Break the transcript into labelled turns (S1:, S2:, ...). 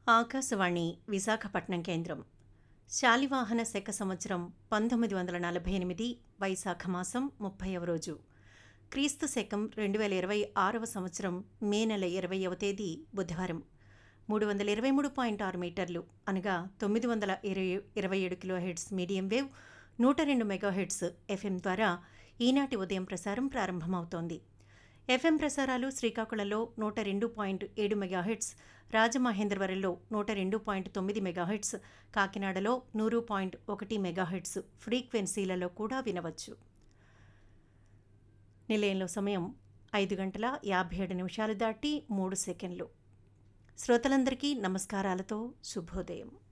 S1: ఆకాశవాణి విశాఖపట్నం కేంద్రం శాలివాహన శక సంవత్సరం పంతొమ్మిది వందల నలభై ఎనిమిది వైశాఖ మాసం ముప్పైవ రోజు క్రీస్తు శకం రెండు వేల ఇరవై ఆరవ సంవత్సరం మే నెల ఇరవైవ తేదీ బుధవారం మూడు వందల ఇరవై మూడు పాయింట్ ఆరు మీటర్లు అనగా తొమ్మిది వందల ఇరవై ఇరవై ఏడు కిలో హెడ్స్ మీడియం వేవ్ నూట రెండు మెగా హెడ్స్ ఎఫ్ఎం ద్వారా ఈనాటి ఉదయం ప్రసారం ప్రారంభమవుతోంది ఎఫ్ఎం ప్రసారాలు శ్రీకాకుళంలో నూట రెండు పాయింట్ ఏడు మెగాహెట్స్ రాజమహేంద్రవరంలో నూట రెండు పాయింట్ తొమ్మిది మెగాహెట్స్ కాకినాడలో నూరు పాయింట్ ఒకటి మెగాహెట్స్ ఫ్రీక్వెన్సీలలో కూడా వినవచ్చు నిలయంలో సమయం ఐదు గంటల యాభై ఏడు నిమిషాలు దాటి మూడు సెకండ్లు శ్రోతలందరికీ నమస్కారాలతో శుభోదయం